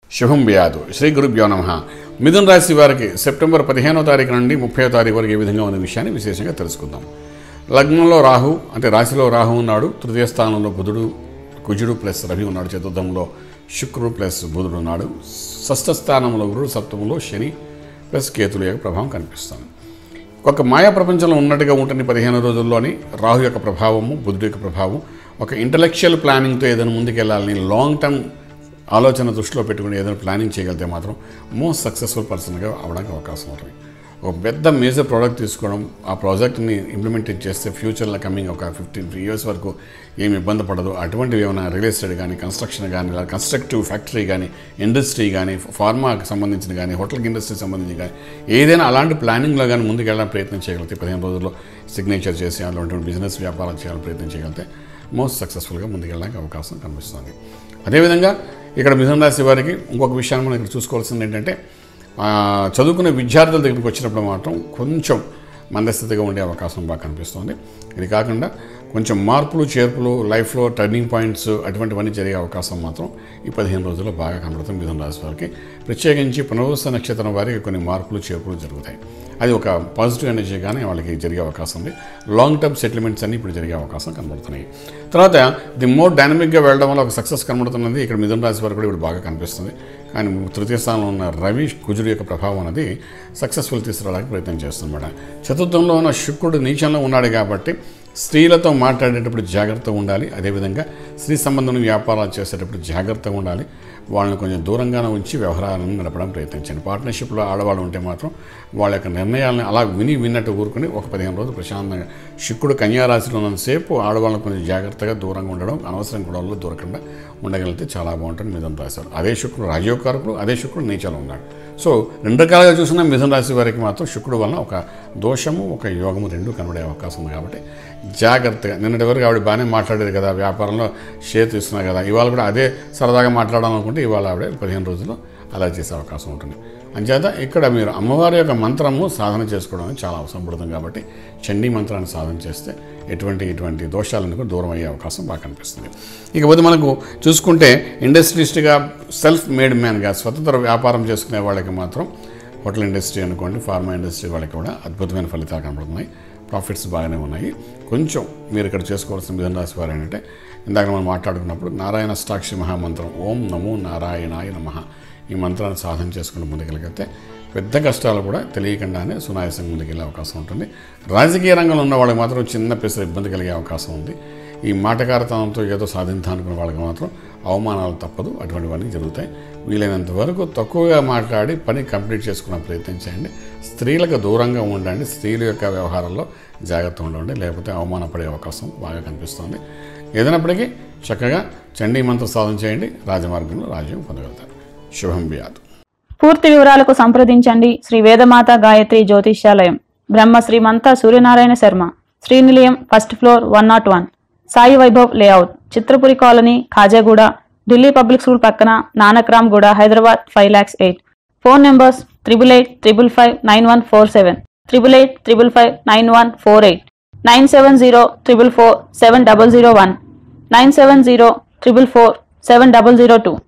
శుభం వ్యాధు శ్రీ గురుభ్యో నమ మిథున్ రాశి వారికి సెప్టెంబర్ పదిహేనో తారీఖు నుండి ముప్పై తారీఖు వరకు ఏ విధంగా ఉన్న విషయాన్ని విశేషంగా తెలుసుకుందాం లగ్నంలో రాహు అంటే రాశిలో రాహు ఉన్నాడు తృతీయ స్థానంలో బుధుడు కుజుడు ప్లస్ రవి ఉన్నాడు చతుర్థంలో శుక్రుడు ప్లస్ బుధుడు ఉన్నాడు షష్ఠ స్థానంలో గురుడు సప్తమంలో శని ప్లస్ కేతుల యొక్క ప్రభావం కనిపిస్తుంది ఒక మాయా ప్రపంచంలో ఉన్నట్టుగా ఉంటుంది పదిహేను రోజుల్లోని రాహు యొక్క ప్రభావము బుధుడు యొక్క ప్రభావం ఒక ఇంటలెక్చువల్ ప్లానింగ్తో ఏదైనా ముందుకెళ్ళాలని లాంగ్ టర్మ్ ఆలోచన దృష్టిలో పెట్టుకుని ఏదైనా ప్లానింగ్ చేయగలిగితే మాత్రం మోస్ట్ సక్సెస్ఫుల్ పర్సన్గా అవడానికి అవకాశం ఉంటుంది ఒక పెద్ద మేజర్ ప్రోడక్ట్ తీసుకోవడం ఆ ప్రాజెక్ట్ని ఇంప్లిమెంట్ చేస్తే ఫ్యూచర్లో కమింగ్ ఒక ఫిఫ్టీన్ ఇయర్స్ వరకు ఏమి ఇబ్బంది పడదు అటువంటివి ఏమైనా రియల్ ఎస్టేట్ కానీ కన్స్ట్రక్షన్ కానీ లేదా కన్స్ట్రక్టివ్ ఫ్యాక్టరీ కానీ ఇండస్ట్రీ కానీ ఫార్మాకి సంబంధించిన కానీ హోటల్ ఇండస్ట్రీకి సంబంధించి కానీ ఏదైనా అలాంటి ప్లానింగ్లో కానీ ముందుకు వెళ్ళడానికి ప్రయత్నం చేయగలిగితే పదిహేను రోజుల్లో సిగ్నేచర్ చేసి అలాంటి బిజినెస్ వ్యాపారం చేయాలని ప్రయత్నం చేయగలిగితే మోస్ట్ సక్సెస్ఫుల్గా ముందుకెళ్ళడానికి అవకాశం కనిపిస్తుంది అదేవిధంగా ఇక్కడ మిథున రాశి వారికి ఇంకొక విషయాన్ని మనం ఇక్కడ చూసుకోవాల్సింది ఏంటంటే ఆ, చదువుకునే విద్యార్థుల దగ్గరికి వచ్చినప్పుడు మాత్రం కొంచెం మందస్థితిగా ఉండే అవకాశం బాగా కనిపిస్తుంది ఇది కాకుండా కొంచెం మార్పులు చేర్పులు లైఫ్లో టర్నింగ్ పాయింట్స్ అటువంటివన్నీ జరిగే అవకాశం మాత్రం ఈ పదిహేను రోజుల్లో బాగా కనబడుతుంది మిథున రాశి వారికి ప్రత్యేకించి పునర్వస నక్షత్రం వారికి కొన్ని మార్పులు చేర్పులు జరుగుతాయి అది ఒక పాజిటివ్ ఎనర్జీగానే వాళ్ళకి జరిగే అవకాశం ఉంది లాంగ్ టర్మ్ సెటిల్మెంట్స్ అన్ని ఇప్పుడు జరిగే అవకాశం కనబడుతున్నాయి తర్వాత ది మోర్ డైనమిక్గా వెళ్ళడం వల్ల ఒక సక్సెస్ కనబడుతున్నది ఇక్కడ మిథున రాశి వారికి కూడా ఇప్పుడు బాగా కనిపిస్తుంది కానీ తృతీయ స్థానంలో ఉన్న రవి కుజుడు యొక్క ప్రభావం అనేది సక్సెస్ఫుల్ తీసుకురావడానికి ప్రయత్నం చేస్తుందన్నమాట చతుర్థంలో ఉన్న శుక్రుడు నీచంలో ఉన్నాడు కాబట్టి స్త్రీలతో మాట్లాడేటప్పుడు జాగ్రత్తగా ఉండాలి అదేవిధంగా స్త్రీ సంబంధం వ్యాపారాలు చేసేటప్పుడు జాగ్రత్తగా ఉండాలి వాళ్ళని కొంచెం దూరంగానే ఉంచి వ్యవహారాలను నడపడం ప్రయత్నించండి పార్ట్నర్షిప్లో ఆడవాళ్ళు ఉంటే మాత్రం వాళ్ళ యొక్క నిర్ణయాలను అలా విని విన్నట్టు ఊరుకుని ఒక పదిహేను రోజులు ప్రశాంతంగా శుక్రుడు కన్యారాశిలో ఉన్నంతసేపు ఆడవాళ్ళని కొంచెం జాగ్రత్తగా దూరంగా ఉండడం అనవసరం గొడవల్లో దూరకుండా ఉండగలిగితే చాలా బాగుంటుంది మిథున రాశి వారు అదే శుక్రుడు రాజయోగకారకుడు అదే శుక్రుడు నీచలో ఉన్నాడు సో రెండు రకాలుగా చూసినా మిథున రాశి వారికి మాత్రం శుక్రుడు వలన ఒక దోషము ఒక యోగము రెండు కనబడే అవకాశం ఉంది కాబట్టి జాగ్రత్తగా నిన్నటి వరకు ఆవిడ బాగానే మాట్లాడేది కదా వ్యాపారంలో షేర్ తీసుకున్నా కదా ఇవాళ కూడా అదే సరదాగా మాట్లాడాలనుకుంటే ఇవాళ ఆవిడ పదిహేను రోజుల్లో అలా చేసే అవకాశం ఉంటుంది అంచేత ఇక్కడ మీరు అమ్మవారి యొక్క మంత్రము సాధన చేసుకోవడం అనేది చాలా అవసరం పడుతుంది కాబట్టి చండీ మంత్రాన్ని సాధన చేస్తే ఎటువంటి ఇటువంటి దోషాలను కూడా దూరం అయ్యే అవకాశం బాగా కనిపిస్తుంది ఇకపోతే మనకు చూసుకుంటే ఇండస్ట్రియలిస్ట్గా సెల్ఫ్ మేడ్ మ్యాన్గా స్వతంత్ర వ్యాపారం చేసుకునే వాళ్ళకి మాత్రం హోటల్ ఇండస్ట్రీ అనుకోండి ఫార్మా ఇండస్ట్రీ వాళ్ళకి కూడా అద్భుతమైన ఫలితాలు కనబడుతున్నాయి ప్రాఫిట్స్ బాగానే ఉన్నాయి కొంచెం మీరు ఇక్కడ చేసుకోవాల్సిన మిథున రాశి వారు ఏంటంటే ఇందాక మనం మాట్లాడుకున్నప్పుడు నారాయణ అష్టాక్షి మహామంత్రం ఓం నమో నారాయణాయ నమః ఈ మంత్రాన్ని సాధన చేసుకుని ముందుకెళ్ళగలిగితే పెద్ద కష్టాలు కూడా తెలియకుండానే సునాయాసంగా ముందుకెళ్ళే అవకాశం ఉంటుంది రాజకీయ రంగంలో ఉన్న వాళ్ళకి మాత్రం చిన్న పెసర ఇబ్బంది కలిగే అవకాశం ఉంది ఈ మాటకారతనంతో ఏదో సాధించాలనుకున్న అనుకున్న వాళ్ళకి మాత్రం అవమానాలు తప్పదు అటువంటివన్నీ జరుగుతాయి వీలైనంత వరకు తక్కువగా మాట్లాడి పని కంప్లీట్ చేసుకునే ప్రయత్నం చేయండి స్త్రీలకు దూరంగా ఉండండి స్త్రీల యొక్క వ్యవహారాల్లో జాగ్రత్త ఉండండి లేకపోతే అవమానపడే అవకాశం బాగా కనిపిస్తుంది ఏదైనప్పటికీ చక్కగా చండీ మంత్ర సాధన చేయండి రాజమార్గంలో రాజ్యం పొందగలుగుతారు శుభం వ్యాధు పూర్తి వివరాలకు సంప్రదించండి Shri Vedamata Gayatri Jyotishyalayam Brahma Srimanta Suryanarayana Sharma Srinilayam first floor one not one Sai Vaibhav layout Chitrapuri colony Khajaguda Delhi public school పక్కన Nanakramguda Hyderabad five lakhs eight phone numbers triple eight triple five nine one four seven triple eight triple five nine one four eight nine seven zero triple four seven double zero one nine seven zero triple four seven double zero two